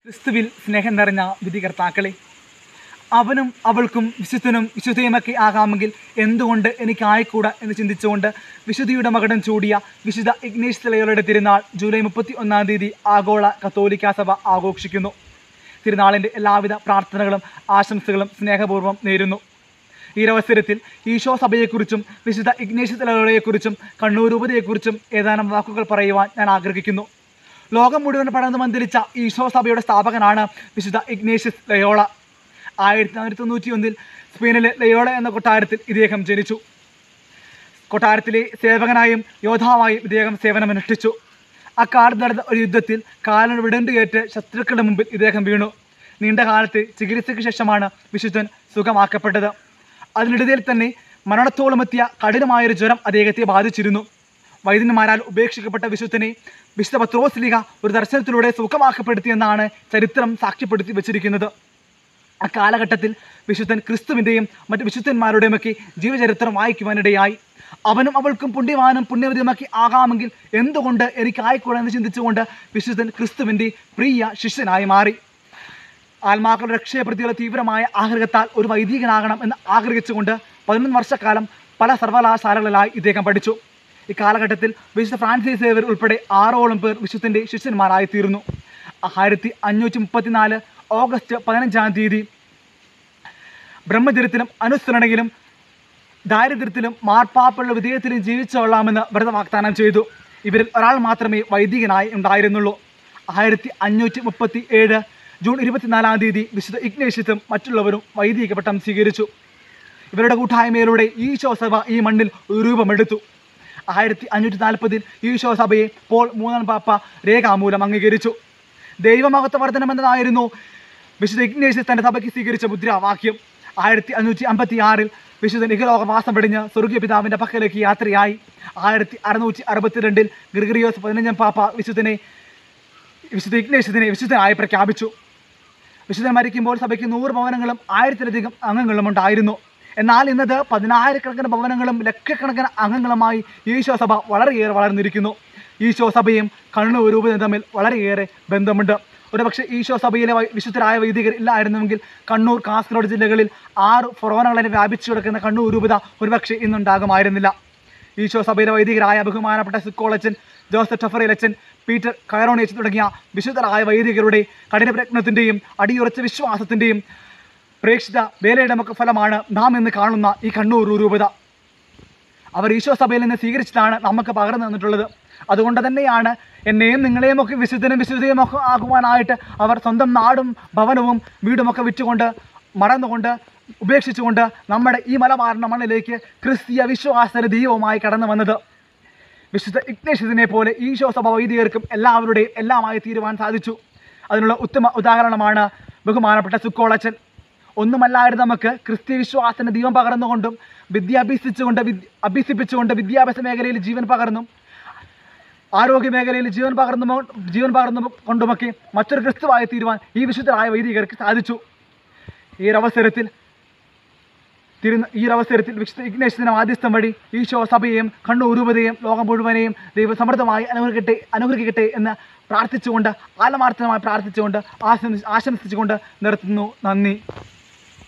ക്രിസ്തുവിൽ സ്നേഹം നിറഞ്ഞ വിധികർത്താക്കളെ അവനും അവൾക്കും വിശുദ്ധനും വിശുദ്ധയുമൊക്കെ ആകാമെങ്കിൽ എന്തുകൊണ്ട് എനിക്കായിക്കൂടാ എന്ന് ചിന്തിച്ചുകൊണ്ട് വിശുദ്ധിയുടെ മകടം ചൂടിയ വിശുദ്ധ ഇഗ്നേഷ് തിളയുടെ തിരുനാൾ ജൂലൈ മുപ്പത്തി ഒന്നാം തീയതി ആഗോള കത്തോലിക്കാ സഭ ആഘോഷിക്കുന്നു തിരുനാളിൻ്റെ എല്ലാവിധ പ്രാർത്ഥനകളും ആശംസകളും സ്നേഹപൂർവ്വം നേരുന്നു ഈ ഒരവസരത്തിൽ ഈശോ സഭയെക്കുറിച്ചും വിശുദ്ധ ഇഗ്നേഷ് തിളകളെക്കുറിച്ചും കണ്ണൂർ രൂപതയെക്കുറിച്ചും ഏതാനും വാക്കുകൾ പറയുവാൻ ഞാൻ ആഗ്രഹിക്കുന്നു ലോകം മുഴുവൻ പടർന്നു മന്ദിരിച്ച ഈശോ സഭയുടെ സ്ഥാപകനാണ് വിശുദ്ധ ഇഗ്നേഷ്യസ് ലയോള ആയിരത്തി നാനൂറ്റി തൊണ്ണൂറ്റി ഒന്നിൽ സ്പെയിനിലെ ലയോള എന്ന കൊട്ടാരത്തിൽ ഇദ്ദേഹം ജനിച്ചു കൊട്ടാരത്തിലെ സേവകനായും യോദ്ധാവായും ഇദ്ദേഹം സേവനമനുഷ്ഠിച്ചു അക്കാലത്ത് നടന്ന ഒരു യുദ്ധത്തിൽ കാലൻ വിടണ്ടുകേറ്റ് ശത്രുക്കളുടെ മുമ്പിൽ ഇദ്ദേഹം വീണു നീണ്ട കാലത്ത് ചികിത്സയ്ക്ക് ശേഷമാണ് വിശുദ്ധൻ സുഖമാക്കപ്പെട്ടത് അതിനിടയിൽ തന്നെ മരണത്തോളമെത്തിയ കഠിനമായൊരു ജ്വരം അദ്ദേഹത്തെ ബാധിച്ചിരുന്നു വൈദ്യന്മാരാൽ ഉപേക്ഷിക്കപ്പെട്ട വിശുദ്ധനെ വിശുദ്ധ പത്രോസ്ലിക ഒരു ദർശനത്തിലൂടെ സുഖമാക്കപ്പെടുത്തിയെന്നാണ് ചരിത്രം സാക്ഷ്യപ്പെടുത്തി വച്ചിരിക്കുന്നത് അക്കാലഘട്ടത്തിൽ വിശുദ്ധൻ ക്രിസ്തുവിൻ്റെയും മറ്റ് വിശുദ്ധന്മാരുടെയുമൊക്കെ ജീവചരിത്രം വായിക്കുവാനിടയായി അവനും അവൾക്കും പുണ്യവാനും പുണ്യവതിയുമൊക്കെ ആകാമെങ്കിൽ എന്തുകൊണ്ട് എനിക്ക് ആയിക്കൂടാ എന്ന് ചിന്തിച്ചുകൊണ്ട് വിശുദ്ധൻ ക്രിസ്തുവിൻ്റെ പ്രിയ ശിഷ്യനായി മാറി ആത്മാക്കളുടെ രക്ഷയെപ്രതിയുള്ള തീവ്രമായ ആഗ്രഹത്താൽ ഒരു വൈദികനാകണം എന്ന് ആഗ്രഹിച്ചുകൊണ്ട് പതിനൊന്ന് വർഷക്കാലം പല സർവകലാശാലകളിലായി ഇദ്ദേഹം പഠിച്ചു ഈ കാലഘട്ടത്തിൽ വിശുദ്ധ ഫ്രാൻസിസ് സേവർ ഉൾപ്പെടെ ആറോളം പേർ വിശുദ്ധൻ്റെ ശിഷ്യന്മാരായി തീർന്നു ആയിരത്തി അഞ്ഞൂറ്റി മുപ്പത്തിനാല് ഓഗസ്റ്റ് പതിനഞ്ചാം തീയതി ബ്രഹ്മചര്യത്തിലും അനുസരണയിലും ദാരിദ്ര്യത്തിലും മാർപ്പാപ്പയുടെ വിധേയത്തിലും ജീവിച്ചോളാമെന്ന് വ്രത വാഗ്ദാനം ചെയ്തു ഇവരിൽ ഒരാൾ മാത്രമേ വൈദികനായി ഉണ്ടായിരുന്നുള്ളൂ ആയിരത്തി അഞ്ഞൂറ്റി മുപ്പത്തി ഏഴ് ജൂൺ ഇരുപത്തിനാലാം തീയതി വിശുദ്ധ ഇഗ്നേഷ്യത്തും മറ്റുള്ളവരും വൈദിക പട്ടം സ്വീകരിച്ചു ഇവരുടെ കൂട്ടായ്മയിലൂടെ ഈശോ സഭ ഈ മണ്ണിൽ രൂപമെടുത്തു ആയിരത്തി അഞ്ഞൂറ്റി നാൽപ്പതിൽ ഈശോ സഭയെ പോൾ മൂന്നാം പാപ്പ രേഖാമൂലം അംഗീകരിച്ചു ദൈവമഹത്വ വർധനം എന്നതായിരുന്നു വിശുദ്ധ ഇഗ്നേഷ്യസ് തൻ്റെ സഭയ്ക്ക് സ്വീകരിച്ച മുദ്രാവാക്യം ആയിരത്തി അഞ്ഞൂറ്റി അമ്പത്തി ആറിൽ വിശുദ്ധൻ ഇഹലോകവാസം വെടിഞ്ഞ് സ്വർഗീയ പിതാവിൻ്റെ പക്കലേക്ക് യാത്രയായി ആയിരത്തി അറുന്നൂറ്റി അറുപത്തിരണ്ടിൽ ഗ്രിഗറിയോസ് പതിനഞ്ചാം പാപ്പ വിശുദ്ധനെ വിശുദ്ധ ഇഗ്നേഷ്യത്തിനെ വിശുദ്ധനായി പ്രഖ്യാപിച്ചു വിശുദ്ധൻ മരിക്കുമ്പോൾ സഭയ്ക്ക് നൂറ് ഭവനങ്ങളും ആയിരത്തിലധികം അംഗങ്ങളും ഉണ്ടായിരുന്നു എന്നാൽ ഇന്നത് പതിനായിരക്കണക്കിന് ഭവനങ്ങളും ലക്ഷക്കണക്കിന് അംഗങ്ങളുമായി ഈശോ സഭ വളരെയേറെ വളർന്നിരിക്കുന്നു ഈശോ സഭയും കണ്ണൂർ രൂപതയും തമ്മിൽ വളരെയേറെ ബന്ധമുണ്ട് ഒരുപക്ഷെ ഈശോ സഭയിലെ വൈ- വിശുദ്ധരായ വൈദികർ ഇല്ലായിരുന്നുവെങ്കിൽ കണ്ണൂർ കാസർഗോഡ് ജില്ലകളിൽ ആറ് ഫൊറോനകളെ വ്യാപിച്ചു കിടക്കുന്ന കണ്ണൂർ രൂപത ഒരുപക്ഷെ ഇന്നുണ്ടാകുമായിരുന്നില്ല ഈശോ സഭയിലെ വൈദികരായ ബഹുമാനപ്പെട്ട സുക്കോളച്ചൻ ജോസഫ് ടഫറേലച്ചൻ പീറ്റർ കയറോണിയച്ചൻ തുടങ്ങിയ വിശുദ്ധരായ വൈദികരുടെ കഠിന പ്രയത്നത്തിൻ്റെയും അടിയുറച്ച വിശ്വാസത്തിൻ്റെയും പ്രേക്ഷിത വേലയുടെ ഒക്കെ ഫലമാണ് നാം ഇന്ന് കാണുന്ന ഈ കണ്ണൂർ രൂപത അവർ ഈശോ സഭയിൽ നിന്ന് സ്വീകരിച്ചിട്ടാണ് നമുക്ക് പകർന്നു തന്നിട്ടുള്ളത് അതുകൊണ്ട് തന്നെയാണ് എന്നെയും നിങ്ങളെയും ഒക്കെ വിശുദ്ധനും വിശുദ്ധയും ഒക്കെ ആകുവാനായിട്ട് അവർ സ്വന്തം നാടും ഭവനവും വീടുമൊക്കെ വിറ്റുകൊണ്ട് മറന്നുകൊണ്ട് ഉപേക്ഷിച്ചുകൊണ്ട് നമ്മുടെ ഈ മലബാറിൻ്റെ മണ്ണിലേക്ക് ക്രിസ്തീയ വിശ്വാസന ദൈവവുമായി കടന്നു വന്നത് വിശുദ്ധ ഇഗ്നേഷ്യസിനെ പോലെ ഈശോ സഭ വൈദികർക്കും എല്ലാവരുടെയും എല്ലാമായി തീരുവാൻ സാധിച്ചു അതിനുള്ള ഉത്തമ ഉദാഹരണമാണ് ബഹുമാനപ്പെട്ട സുക്കോളച്ചൻ ഒന്നുമല്ലായിരുന്നു നമുക്ക് ക്രിസ്ത്യ വിശ്വാസത്തിന് ദൈവം പകർന്നുകൊണ്ടും വിദ്യ അഭ്യസിച്ചുകൊണ്ട് വിദ്യ അഭ്യസിപ്പിച്ചുകൊണ്ട് വിദ്യാഭ്യാസ മേഖലയിൽ ജീവൻ പകർന്നും ആരോഗ്യ മേഖലയിൽ ജീവൻ പകർന്നു ജീവൻ പകർന്നു കൊണ്ടുമൊക്കെ മറ്റൊരു ക്രിസ്തുവായി തീരുവാൻ ഈ വിശുദ്ധരായ വൈദികർക്ക് സാധിച്ചു ഈ ഒരു അവസരത്തിൽ തിരുന്ന ഈ ഒരു അവസരത്തിൽ വിശുദ്ധ ഇഗ്നേഷ്യത്തിന് ആദ്യസ്ഥം വഴി ഈശോ സഭയെയും കണ്ണൂർ രൂപതയും ലോകം മുഴുവനെയും ദൈവം സമൃദ്ധമായി അനുഗ്രഹിക്കട്ടെ അനുഗ്രഹിക്കട്ടെ എന്ന് പ്രാർത്ഥിച്ചുകൊണ്ട് ആലമാർത്ഥമായി പ്രാർത്ഥിച്ചുകൊണ്ട് ആശംസി ആശംസിച്ചുകൊണ്ട് നിർത്തുന്നു നന്ദി